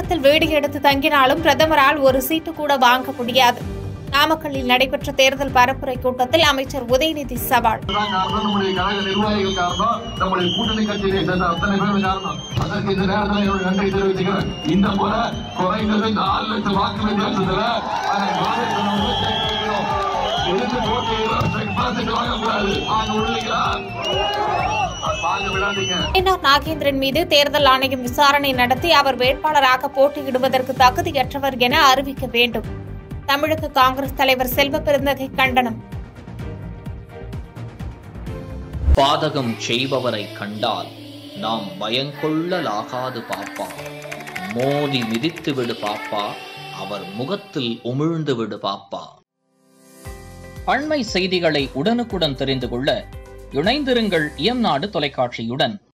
தமிழகத்தில் வீடு எடுத்து தங்கினாலும் பிரதமரால் ஒரு சீட்டு கூட வாங்க முடியாது நாமக்கல்லில் நடைபெற்ற தேர்தல் பரப்புரை கூட்டத்தில் அமைச்சர் உதயநிதி சவால் தான் காரணம் நம்முடைய கழக நிர்வாகிகள் காரணம் நம்முடைய கூட்டணி கட்சியை சேர்ந்த அத்தனை பேரும் காரணம் அதற்கு இந்த நேரத்தில் என்னுடைய நன்றி தெரிவிச்சுக்கிறேன் இந்த முறை குறைந்தது நாலு லட்சம் வாக்கு வித்தியாசத்துல அதை மாநிலத்தில் ஜெயிக்கிறோம் எதிர்த்து போட்டியிடும் டெபாசிட் வாங்கக்கூடாது வாங்க விடுவீங்களா வாங்க விடாதீங்க என்ஆர் நாகேந்திரன் மீது தேர்தல் ஆணையம் விசாரணை நடத்தி அவர் வேட்பாளராக போட்டியிடுவதற்கு தகுதியற்றவர் என அறிவிக்க வேண்டும் தமிழக காங்கிரஸ் தலைவர் செல்வ பெருந்தகை கண்டனம் பாதகம் செய்பவரை கண்டால் நாம் பயங்கொள்ளலாகாது பாப்பா மோதி மிதித்து விடு பாப்பா அவர் முகத்தில் உமிழ்ந்து விடு பாப்பா அண்மை செய்திகளை உடனுக்குடன் தெரிந்து கொள்ள இணைந்திருங்கள் இயம்நாடு தொலைக்காட்சியுடன்